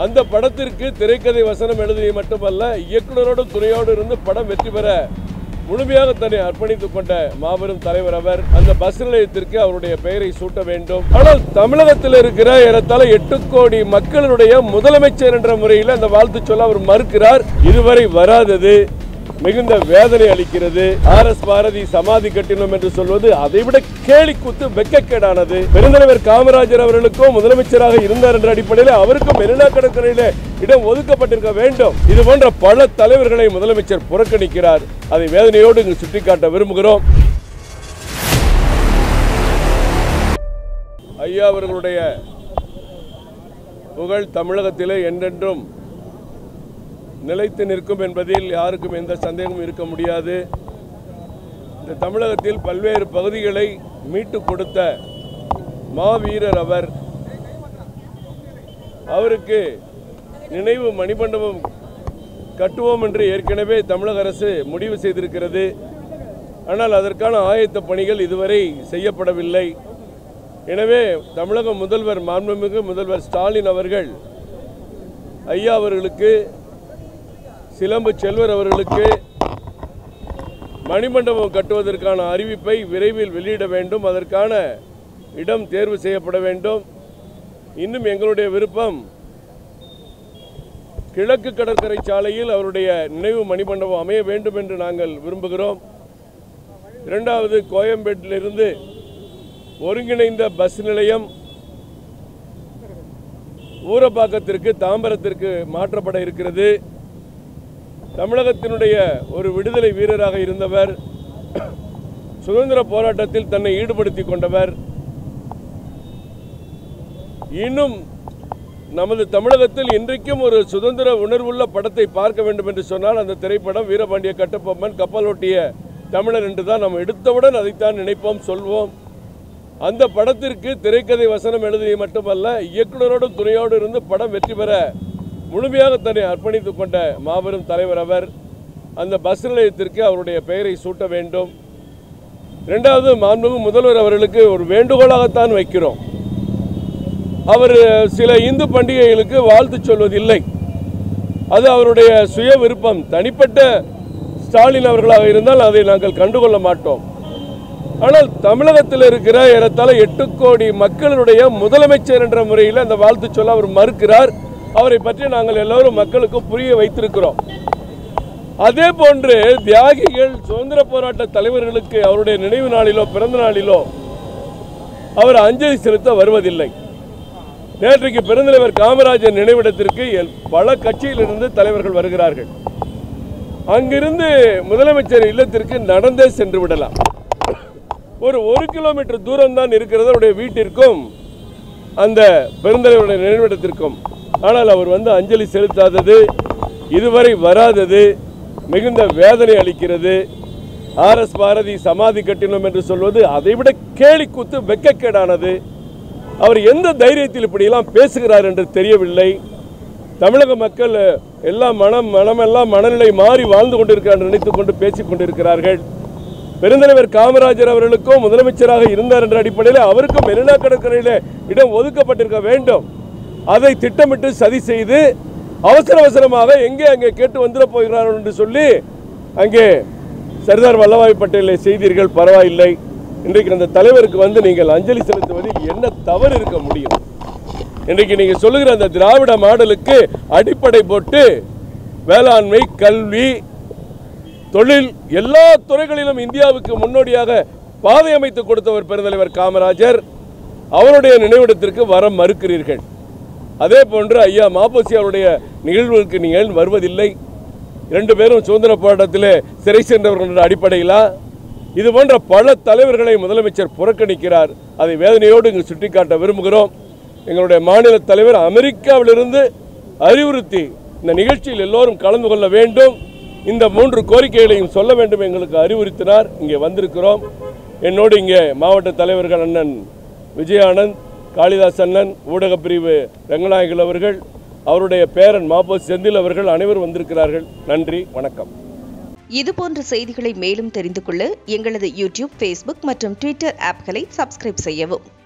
அந்த படத்திற்கு திரைக்கதை வசனம் எழுதிய மட்டுமல்ல இயக்குனரோடு துணையோடு இருந்து படம் வெற்றி பெற முழுமையாக தன்னை அர்ப்பணித்துக் கொண்ட மாபெரும் தலைவர் அவர் அந்த பஸ் நிலையத்திற்கு அவருடைய பெயரை சூட்ட வேண்டும் ஆனால் தமிழகத்தில் இருக்கிற ஏறத்தாழ எட்டு கோடி மக்களுடைய முதலமைச்சர் என்ற முறையில் அந்த வாழ்த்து சொல்ல அவர் மறுக்கிறார் இதுவரை வராதது மிகுந்த வேதனை அளிக்கிறது ஆர் எஸ் பாரதி சமாதி கட்டினம் என்று சொல்வது அதைவிட கேலி கூத்து வெக்கக்கேடானது பெருந்தலைவர் காமராஜர் அவர்களுக்கும் முதலமைச்சராக இருந்தார் என்ற அடிப்படையில் அவருக்கும் மெரினா கடற்கரையில இடம் ஒதுக்கப்பட்டிருக்க வேண்டும் இது போன்ற பல தலைவர்களை முதலமைச்சர் புறக்கணிக்கிறார் அதை வேதனையோடு இங்கு சுட்டிக்காட்ட விரும்புகிறோம் ஐயா அவர்களுடைய புகழ் தமிழகத்திலே என்றென்றும் நிலைத்து நிற்கும் என்பதில் யாருக்கும் எந்த சந்தேகமும் இருக்க முடியாது இந்த தமிழகத்தில் பல்வேறு பகுதிகளை மீட்டு கொடுத்த மாவீரர் அவர் அவருக்கு நினைவு மணிமண்டபம் கட்டுவோம் என்று ஏற்கனவே தமிழக அரசு முடிவு செய்திருக்கிறது ஆனால் அதற்கான ஆயத்த பணிகள் இதுவரை செய்யப்படவில்லை எனவே தமிழக முதல்வர் மாண்புமிகு முதல்வர் ஸ்டாலின் அவர்கள் ஐயா அவர்களுக்கு சிலம்பு செல்வர் அவர்களுக்கு மணிமண்டபம் கட்டுவதற்கான அறிவிப்பை விரைவில் வெளியிட வேண்டும் அதற்கான இடம் தேர்வு செய்யப்பட வேண்டும் இன்னும் எங்களுடைய விருப்பம் கிழக்கு கடற்கரை சாலையில் அவருடைய நினைவு மணிமண்டபம் அமைய வேண்டும் என்று நாங்கள் விரும்புகிறோம் இரண்டாவது கோயம்பேட்டிலிருந்து ஒருங்கிணைந்த பஸ் நிலையம் ஊரப்பாக்கத்திற்கு தாம்பரத்திற்கு மாற்றப்பட இருக்கிறது தமிழகத்தினுடைய ஒரு விடுதலை வீரராக இருந்தவர் சுதந்திர போராட்டத்தில் தன்னை ஈடுபடுத்திக் கொண்டவர் இன்னும் நமது தமிழகத்தில் இன்றைக்கும் ஒரு சுதந்திர உணர்வுள்ள படத்தை பார்க்க வேண்டும் என்று சொன்னால் அந்த திரைப்படம் வீரபாண்டிய கட்டபொம்மன் கப்பலோட்டிய தமிழர் என்று தான் நாம் எடுத்தவுடன் அதைத்தான் நினைப்போம் சொல்வோம் அந்த படத்திற்கு திரைக்கதை வசனம் எழுதிய மட்டுமல்ல இயக்குனரோடு துணையோடு இருந்து படம் வெற்றி பெற முழுமையாக தன்னை அர்ப்பணித்துக் கொண்ட மாபெரும் தலைவர் அவர் அந்த பஸ் நிலையத்திற்கு அவருடைய பெயரை சூட்ட வேண்டும் இரண்டாவது மாண்புமிகு முதல்வர் அவர்களுக்கு ஒரு வேண்டுகோளாகத்தான் வைக்கிறோம் அவர் சில இந்து பண்டிகைகளுக்கு வாழ்த்து சொல்வதில்லை அது அவருடைய சுய விருப்பம் தனிப்பட்ட ஸ்டாலின் அவர்களாக இருந்தால் அதை நாங்கள் கண்டுகொள்ள மாட்டோம் ஆனால் தமிழகத்தில் இருக்கிற ஏறத்தாழ எட்டு கோடி மக்களுடைய முதலமைச்சர் என்ற முறையில் அந்த வாழ்த்து சொல்ல அவர் மறுக்கிறார் அவரை பற்றி நாங்கள் எல்லோரும் மக்களுக்கு புரிய வைத்திருக்கிறோம் அதே போன்று தியாகிகள் சுதந்திர போராட்ட தலைவர்களுக்கு அவருடைய நினைவு நாளிலோ பிறந்த நாளிலோ அவர் அஞ்சலி செலுத்த வருவதில்லை நேற்றைக்கு பெருந்தலைவர் காமராஜர் நினைவிடத்திற்கு எல்- பல கட்சியிலிருந்து தலைவர்கள் வருகிறார்கள் அங்கிருந்து முதலமைச்சர் இல்லத்திற்கு நடந்தே சென்று விடலாம் ஒரு ஒரு கிலோமீட்டர் தூரம் தான் இருக்கிறது அவருடைய வீட்டிற்கும் அந்த பெருந்தலைவருடைய நினைவிடத்திற்கும் ஆனால் அவர் வந்து அஞ்சலி செலுத்தாதது இதுவரை வராதது மிகுந்த வேதனை அளிக்கிறது ஆர் எஸ் பாரதி சமாதி கட்டினம் என்று சொல்வது அதைவிட கேலி கூத்து வெக்கக்கேடானது அவர் எந்த தைரியத்தில் இப்படியெல்லாம் பேசுகிறார் என்று தெரியவில்லை தமிழக மக்கள் எல்லாம் மனம் மனமெல்லாம் மனநிலை மாறி வாழ்ந்து கொண்டிருக்கிறார் என்று நினைத்துக் கொண்டு பேசிக் கொண்டிருக்கிறார்கள் பெருந்தலைவர் காமராஜர் அவர்களுக்கும் முதலமைச்சராக இருந்தார் என்ற அடிப்படையில் அவருக்கும் மெரினா கடற்கரையில் இடம் ஒதுக்கப்பட்டிருக்க வேண்டும் அதை திட்டமிட்டு சதி செய்து அவசர அவசரமாக எங்கே அங்கே கேட்டு வந்துட போகிறார்கள் என்று சொல்லி அங்கே சர்தார் வல்லபாய் பட்டேலை செய்தீர்கள் பரவாயில்லை இன்றைக்கு அந்த தலைவருக்கு வந்து நீங்கள் அஞ்சலி செலுத்துவதில் என்ன தவறு இருக்க முடியும் இன்றைக்கு நீங்க சொல்லுகிற அந்த திராவிட மாடலுக்கு அடிப்படை போட்டு வேளாண்மை கல்வி தொழில் எல்லா துறைகளிலும் இந்தியாவுக்கு முன்னோடியாக பாதை அமைத்து கொடுத்தவர் பெருந்தலைவர் காமராஜர் அவருடைய நினைவிடத்திற்கு வர மறுக்கிறீர்கள் அதே போன்று ஐயா மாப்போசி அவருடைய நிகழ்வுக்கு நீங்கள் வருவதில்லை இரண்டு பேரும் சுதந்திர போராட்டத்திலே சிறை சென்றவர்கள் என்ற அடிப்படையிலா இது போன்ற பல தலைவர்களை முதலமைச்சர் புறக்கணிக்கிறார் அதை வேதனையோடு இங்கு சுட்டிக்காட்ட விரும்புகிறோம் எங்களுடைய மாநில தலைவர் அமெரிக்காவிலிருந்து அறிவுறுத்தி இந்த நிகழ்ச்சியில் எல்லோரும் கலந்து கொள்ள வேண்டும் இந்த மூன்று கோரிக்கைகளையும் சொல்ல வேண்டும் எங்களுக்கு அறிவுறுத்தினார் இங்கே வந்திருக்கிறோம் என்னோடு இங்கே மாவட்ட தலைவர்கள் அண்ணன் விஜயானந்த் காளிதாஸ் அண்ணன் ஊடகப் பிரிவு ரங்கநாயகல் அவர்கள் அவருடைய பேரன் மாப்போ செந்தில் அவர்கள் அனைவரும் வந்திருக்கிறார்கள் நன்றி வணக்கம் இதுபோன்ற செய்திகளை மேலும் தெரிந்து கொள்ள எங்களது யூடியூப் ஃபேஸ்புக் மற்றும் ட்விட்டர் ஆப்களை சப்ஸ்கிரைப் செய்யவும்